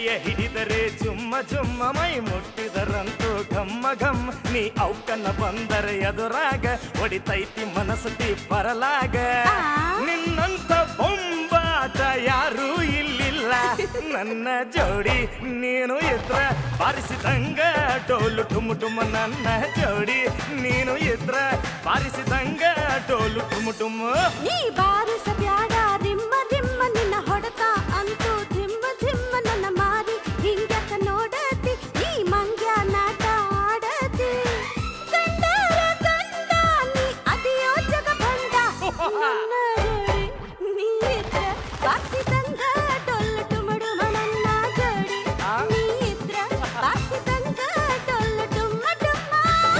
ಕೈಯ ಹಿಡಿದರೆ ಜುಮ್ಮ ಜುಮ್ಮ ಮೈ ಮುಟ್ಟಿದರಂತೂ ಘಮ್ಮ ಘಮ್ ನೀ ಔಕನ್ನ ಬಂದರೆ ಎದುರಾಗ ಹೊಡಿತೈತಿ ಮನಸ್ಸತಿ ಬರಲಾಗ ನಿನ್ನಂತ ಬೊಂಬಾಟ ಯಾರೂ ಇಲ್ಲಿಲ್ಲ ನನ್ನ ಜೋಡಿ ನೀನು ಇದ್ರ ಬಾರಿಸಿದಂಗ ಡೋಲು ಟುಮು ಟುಮ ನನ್ನ ಜೋಡಿ ನೀನು ಇದ್ರ ಬಾರಿಸಿದಂಗ ಡೋಲು ಟುಮು ಟುಮು ನೀ ಬಾರಿಸ ಬ್ಯಾಡ ದಿಮ್ಮ ದಿಮ್ಮ ನಿನ್ನ ಹೊಡೆತ ಅಂತೂ ಧಿಮ್ಮ ಧಿಮ್ಮ ನನ್ನ ಮಾರಿ ಹಿಂಗ್ಯಾಕ ನೋಡತಿ ನೀ ಮಂಗ್ಯ ನಾಟ ಆಡತಿ ಗಂಡರ ಗಂಡ ನೀ ಅದಿಯೋ ಜಗ ಬಂದ ನನ್ನ ಜೋಡಿ ನೀ ಇದ್ರ ಬಾರಿಸಿದಂಗ ಡೊಳ್ಳು ಟುಮಡುಮ ನನ್ನ ಜೋಡಿ ನೀ ಇದ್ರ ಬಾರಿಸಿದಂಗ ಡೊಳ್ಳು ಟುಮ್ಮ ಟುಮ್ಮ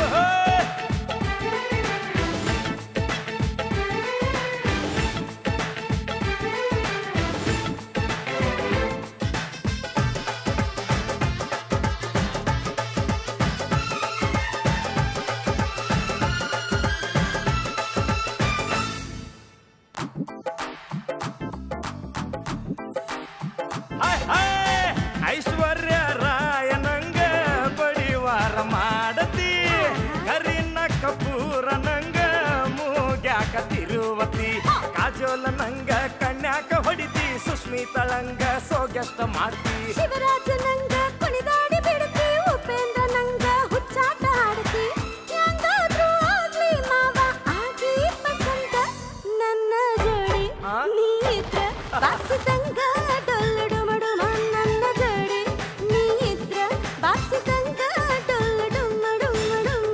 ಹಾಯ್ ಹಾಯ್ ಐಶ್ವರ್ಯ ರಾಯನಂಗ ಬಡಿವಾರ ಮಾಡತಿ ಕರಿನ ಕಪೂರ ನಂಗ ಮೂಗ್ಯಾಕ ತಿರುವತಿ ಕಾಜೋಲ ನಂಗ ಕನ್ಯಾಕ ಹೊಡಿತಿ ಸುಸ್ಮಿತಳಂಗ ಸೋಗ್ಯಷ್ಟ ಮಾಡ್ತಿ ಶಿವರಾಜ ನಂಗ ಕುಣಿದಾಡಿ ಬಿಡ್ತಿ ಉಪೇಂದ್ರ ನಂಗ ಹುಚ್ಚಾಟ ಆಡ್ತಿ ಹೆಂಗಾದ್ರೂ ಆಗ್ಲಿ ಮಾವ ಆಗಿ ಪಸಂದ ನನ್ನ ಜೋಡಿ ನೀ ಇದ್ರ ಬಾಸಿದಂಗ ಡೊಲ್ಲಡು ಮಡುಮ ನನ್ನ ಜೋಡಿ ನೀ ಇದ್ರ ಬಾಸಿದಂಗ ಡೊಲ್ಲಡು ಮಡುಮ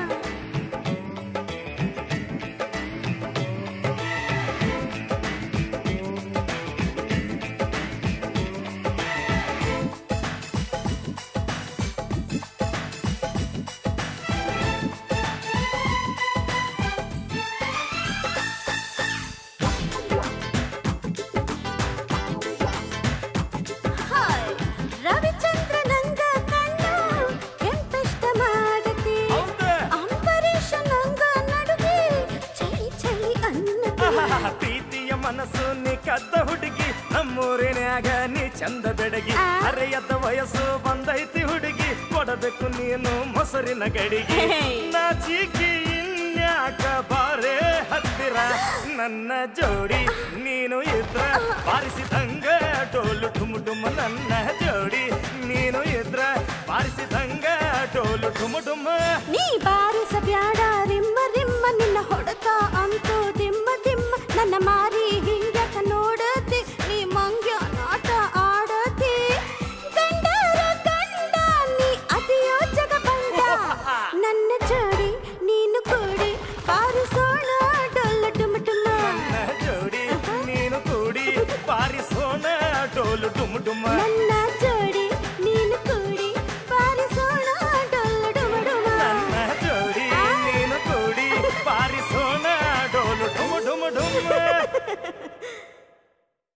ಹಾಯ್ ರವಿಚಂದ್ರ ನಂಗ ಕಣ್ಣ ಕೆಂಪೆಷ್ಟ ಮಾಡತಿ ಅಂಬರೀಷ ನಂಗ ನಡುಗೆ ಚಳಿ ಚಳಿ ಅನ್ನತಿ ಪ್ರೀತಿಯ ಮನಸ್ಸು ನೀ ಕದ್ದ ಹುಡುಗಿ ನಮ್ಮೂರಿನ್ಯಾಗ ನೀ ಚಂದ ಬೆಡಗಿ ಅರೆಯದ ವಯಸ್ಸು ಬಂದೈತಿ ಹುಡುಗಿ ಕೊಡಬೇಕು ನೀನು ಮೊಸರಿನ ಗಡಿಗೆ ನಾಚಿಕೆ ಇನ್ಯಾಕ ಬಾರೆ ಹತ್ತಿರ ನನ್ನ ಜೋಡಿ ನೀನು ಇದ್ರ ಬಾರಿಸಿದಂಗ ಡೋಲು ಠುಮು ಠುಮು ನನ್ನ ಜೋಡಿ ನೀನು ಇದ್ರ ಬಾರಿಸಿದಂಗ ಡೋಲು ಠುಮು ಠುಮು ನೀ ಬಾರಿ